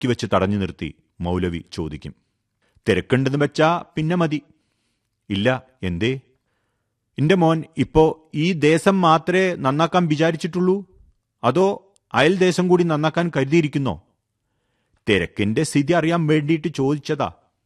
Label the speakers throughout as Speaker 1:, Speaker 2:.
Speaker 1: ഇടയ്ക്ക് വെച്ച് തടഞ്ഞു നിർത്തി മൗലവി ചോദിക്കും തിരക്കുണ്ടെന്ന് വെച്ചാ പിന്നെ മതി ഇല്ല എന്തേ എന്റെ മോൻ ഇപ്പോ ഈ ദേശം മാത്രമേ നന്നാക്കാൻ വിചാരിച്ചിട്ടുള്ളൂ അതോ അയൽ ദേശം കൂടി നന്നാക്കാൻ കരുതിയിരിക്കുന്നോ തിരക്കിന്റെ സ്ഥിതി അറിയാൻ വേണ്ടിയിട്ട് ചോദിച്ചതാ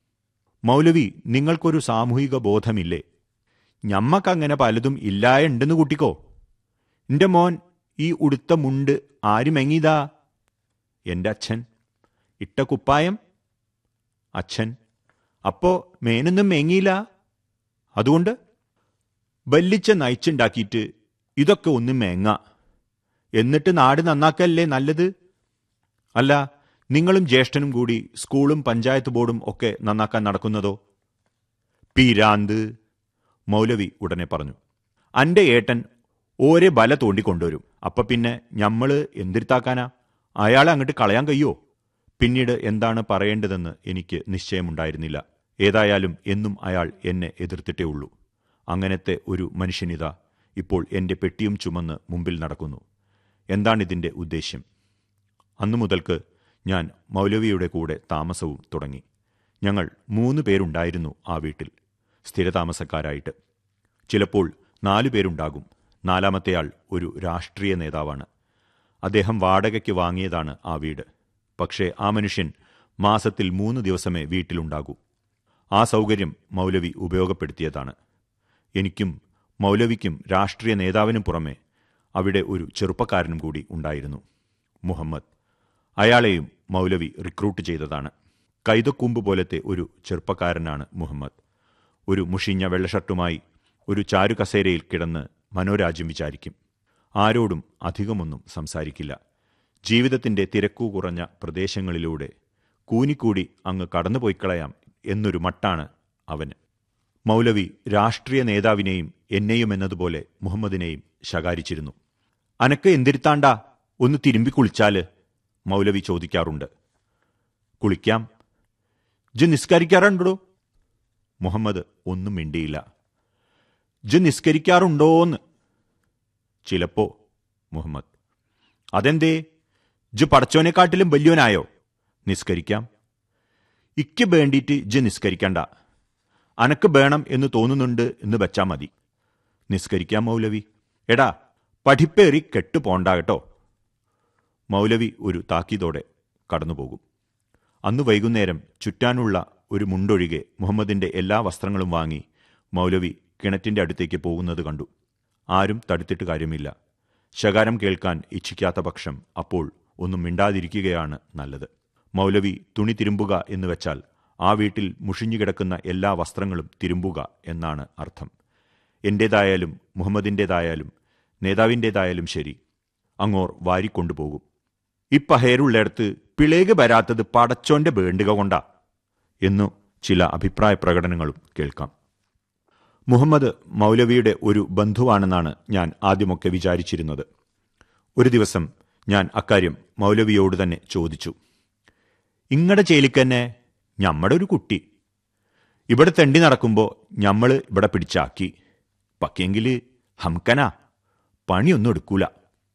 Speaker 1: മൗലവി നിങ്ങൾക്കൊരു സാമൂഹിക ബോധമില്ലേ ഞമ്മക്കങ്ങനെ പലതും ഇല്ലായുണ്ടെന്ന് കൂട്ടിക്കോ എന്റെ മോൻ ഈ ഉടുത്ത മുണ്ട് ആര് മെങ്ങിയതാ എന്റെ അച്ഛൻ ഇട്ട കുപ്പായം അച്ഛൻ അപ്പോ മേനൊന്നും മെങ്ങിയില്ല അതുകൊണ്ട് ബല്ലിച്ച നയിച്ചുണ്ടാക്കിയിട്ട് ഇതൊക്കെ ഒന്ന് മേങ്ങ എന്നിട്ട് നാട് നന്നാക്കല്ലേ നല്ലത് അല്ല നിങ്ങളും ജ്യേഷ്ഠനും കൂടി സ്കൂളും പഞ്ചായത്ത് ബോർഡും ഒക്കെ നന്നാക്കാൻ നടക്കുന്നതോ പീരാന്ത് മൗലവി ഉടനെ പറഞ്ഞു അന്റെ ഏട്ടൻ ഓരെ ബല തോണ്ടിക്കൊണ്ടുവരും അപ്പൊ പിന്നെ ഞമ്മള് എന്തിരുത്താക്കാനാ അയാളെ അങ്ങോട്ട് കളയാൻ കഴിയോ പിന്നീട് എന്താണ് പറയേണ്ടതെന്ന് എനിക്ക് നിശ്ചയമുണ്ടായിരുന്നില്ല ഏതായാലും എന്നും അയാൾ എന്നെ എതിർത്തിട്ടേ ഉള്ളൂ അങ്ങനത്തെ ഒരു മനുഷ്യനിത ഇപ്പോൾ എന്റെ പെട്ടിയും ചുമന്ന് മുമ്പിൽ നടക്കുന്നു എന്താണിതിന്റെ ഉദ്ദേശ്യം അന്നു മുതൽക്ക് ഞാൻ മൗലവിയുടെ കൂടെ താമസവും തുടങ്ങി ഞങ്ങൾ മൂന്ന് പേരുണ്ടായിരുന്നു ആ വീട്ടിൽ സ്ഥിരതാമസക്കാരായിട്ട് ചിലപ്പോൾ നാലു പേരുണ്ടാകും നാലാമത്തെയാൾ ഒരു രാഷ്ട്രീയ നേതാവാണ് അദ്ദേഹം വാടകയ്ക്ക് വാങ്ങിയതാണ് ആ വീട് പക്ഷേ ആ മനുഷ്യൻ മാസത്തിൽ മൂന്ന് ദിവസമേ വീട്ടിലുണ്ടാകൂ ആ സൗകര്യം മൗലവി ഉപയോഗപ്പെടുത്തിയതാണ് എനിക്കും മൗലവിക്കും രാഷ്ട്രീയ നേതാവിനും പുറമെ അവിടെ ഒരു ചെറുപ്പക്കാരനും കൂടി ഉണ്ടായിരുന്നു മുഹമ്മദ് അയാളെയും മൗലവി റിക്രൂട്ട് ചെയ്തതാണ് കൈതക്കൂമ്പ് പോലത്തെ ഒരു ചെറുപ്പക്കാരനാണ് മുഹമ്മദ് ഒരു മുഷിഞ്ഞ വെള്ളഷർട്ടുമായി ഒരു ചാരുകസേരയിൽ കിടന്ന് മനോരാജ്യം വിചാരിക്കും ആരോടും അധികമൊന്നും സംസാരിക്കില്ല ജീവിതത്തിന്റെ തിരക്കു കുറഞ്ഞ പ്രദേശങ്ങളിലൂടെ കൂനിക്കൂടി അങ്ങ് കടന്നുപോയിക്കളയാം എന്നൊരു മട്ടാണ് അവന് മൗലവി രാഷ്ട്രീയ നേതാവിനെയും എന്നെയും എന്നതുപോലെ മുഹമ്മദിനെയും ശകാരിച്ചിരുന്നു അനക്ക് എന്തിരുത്താണ്ടാ ഒന്ന് തിരുമ്പി കുളിച്ചാല് മൗലവി ചോദിക്കാറുണ്ട് കുളിക്കാം ജ് നിസ്കരിക്കാറുണ്ടോ മുഹമ്മദ് ഒന്നും മിണ്ടിയില്ല ജ് നിസ്കരിക്കാറുണ്ടോന്ന് ചിലപ്പോ മുഹമ്മദ് അതെന്തേ ജ് പടച്ചോനെക്കാട്ടിലും വലിയവനായോ നിസ്കരിക്കാം ഇക്ക് വേണ്ടിയിട്ട് ജ് നിസ്കരിക്കണ്ട അനക്ക് വേണം എന്ന് തോന്നുന്നുണ്ട് എന്ന് വെച്ചാ മതി നിസ്കരിക്കാം മൗലവി എടാ പഠിപ്പേറി കെട്ടു പോണ്ട കേട്ടോ മൗലവി ഒരു താക്കീതോടെ കടന്നുപോകും അന്ന് വൈകുന്നേരം ചുറ്റാനുള്ള ഒരു മുണ്ടൊഴികെ മുഹമ്മദിന്റെ എല്ലാ വസ്ത്രങ്ങളും വാങ്ങി മൗലവി കിണറ്റിന്റെ അടുത്തേക്ക് പോകുന്നത് കണ്ടു ആരും തടുത്തിട്ട് കാര്യമില്ല ശകാരം കേൾക്കാൻ ഇച്ഛിക്കാത്ത പക്ഷം അപ്പോൾ ഒന്നും മിണ്ടാതിരിക്കുകയാണ് നല്ലത് മൗലവി തുണി തിരുമ്പുക എന്ന് വെച്ചാൽ ആ വീട്ടിൽ മുഷിഞ്ഞുകിടക്കുന്ന എല്ലാ വസ്ത്രങ്ങളും തിരുമ്പുക എന്നാണ് അർത്ഥം എന്റേതായാലും മുഹമ്മദിൻ്റേതായാലും നേതാവിൻ്റേതായാലും ശരി അങ്ങോർ വാരിക്കൊണ്ടുപോകും ഇപ്പഹേരുള്ളിടത്ത് പിളേഗ് വരാത്തത് പടച്ചോന്റെ വേണ്ടുക കൊണ്ടാ എന്നു ചില അഭിപ്രായ പ്രകടനങ്ങളും കേൾക്കാം മുഹമ്മദ് മൗലവിയുടെ ഒരു ബന്ധുവാണെന്നാണ് ഞാൻ ആദ്യമൊക്കെ വിചാരിച്ചിരുന്നത് ഒരു ദിവസം ഞാൻ അക്കാര്യം മൗലവിയോട് തന്നെ ചോദിച്ചു ഇങ്ങടെ ചേലിക്കന്നെ ഞമ്മടെ ഒരു കുട്ടി ഇവിടെ തെണ്ടി നടക്കുമ്പോ ഞമ്മള് ഇവിടെ പിടിച്ചാക്കി പക്കെങ്കില് ഹംക്കനാ പണിയൊന്നും എടുക്കൂല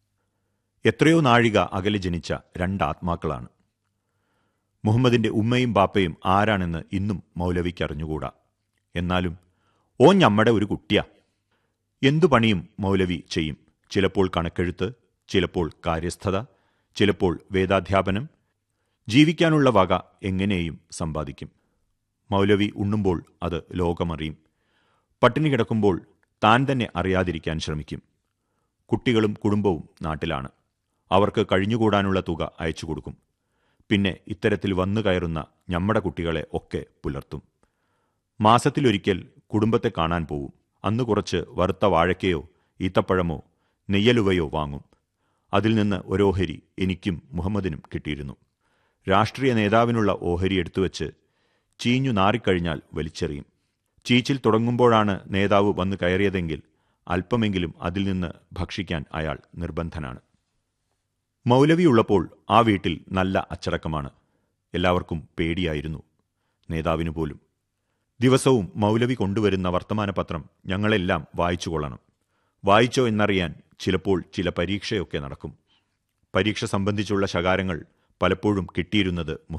Speaker 1: എത്രയോ നാഴിക അകലെ ജനിച്ച രണ്ടാത്മാക്കളാണ് മുഹമ്മദിന്റെ ഉമ്മയും ബാപ്പയും ആരാണെന്ന് ഇന്നും മൗലവിക്ക് അറിഞ്ഞുകൂടാ എന്നാലും ഓ ഞമ്മടെ ഒരു കുട്ടിയാ എന്തു പണിയും മൗലവി ചെയ്യും ചിലപ്പോൾ കണക്കെഴുത്ത് ചിലപ്പോൾ കാര്യസ്ഥത ചിലപ്പോൾ വേദാധ്യാപനം ജീവിക്കാനുള്ള വക എങ്ങനെയും സമ്പാദിക്കും മൗലവി ഉണ്ണുമ്പോൾ അത് ലോകമറിയും പട്ടിണി കിടക്കുമ്പോൾ താൻ തന്നെ അറിയാതിരിക്കാൻ ശ്രമിക്കും കുട്ടികളും കുടുംബവും നാട്ടിലാണ് അവർക്ക് കഴിഞ്ഞുകൂടാനുള്ള തുക അയച്ചു കൊടുക്കും പിന്നെ ഇത്തരത്തിൽ വന്നു കയറുന്ന ഞമ്മടെ കുട്ടികളെ ഒക്കെ പുലർത്തും മാസത്തിലൊരിക്കൽ കുടുംബത്തെ കാണാൻ പോവും അന്ന് കുറച്ച് വറുത്ത വാഴക്കയോ ഈത്തപ്പഴമോ നെയ്യലുവയോ വാങ്ങും അതിൽ നിന്ന് ഒരോഹരി എനിക്കും മുഹമ്മദിനും കിട്ടിയിരുന്നു രാഷ്ട്രീയ നേതാവിനുള്ള ഓഹരി എടുത്തുവെച്ച് ചീഞ്ഞു നാറിക്കഴിഞ്ഞാൽ വലിച്ചെറിയും ചീച്ചിൽ തുടങ്ങുമ്പോഴാണ് നേതാവ് വന്നു കയറിയതെങ്കിൽ അല്പമെങ്കിലും അതിൽ നിന്ന് ഭക്ഷിക്കാൻ അയാൾ നിർബന്ധനാണ് മൗലവിയുള്ളപ്പോൾ ആ വീട്ടിൽ നല്ല അച്ചടക്കമാണ് എല്ലാവർക്കും പേടിയായിരുന്നു നേതാവിനു പോലും ദിവസവും മൗലവി കൊണ്ടുവരുന്ന വർത്തമാനപത്രം ഞങ്ങളെല്ലാം വായിച്ചു കൊള്ളണം വായിച്ചോ എന്നറിയാൻ ചിലപ്പോൾ ചില പരീക്ഷയൊക്കെ നടക്കും പരീക്ഷ സംബന്ധിച്ചുള്ള ശകാരങ്ങൾ പലപ്പോഴും കിട്ടിയിരുന്നത്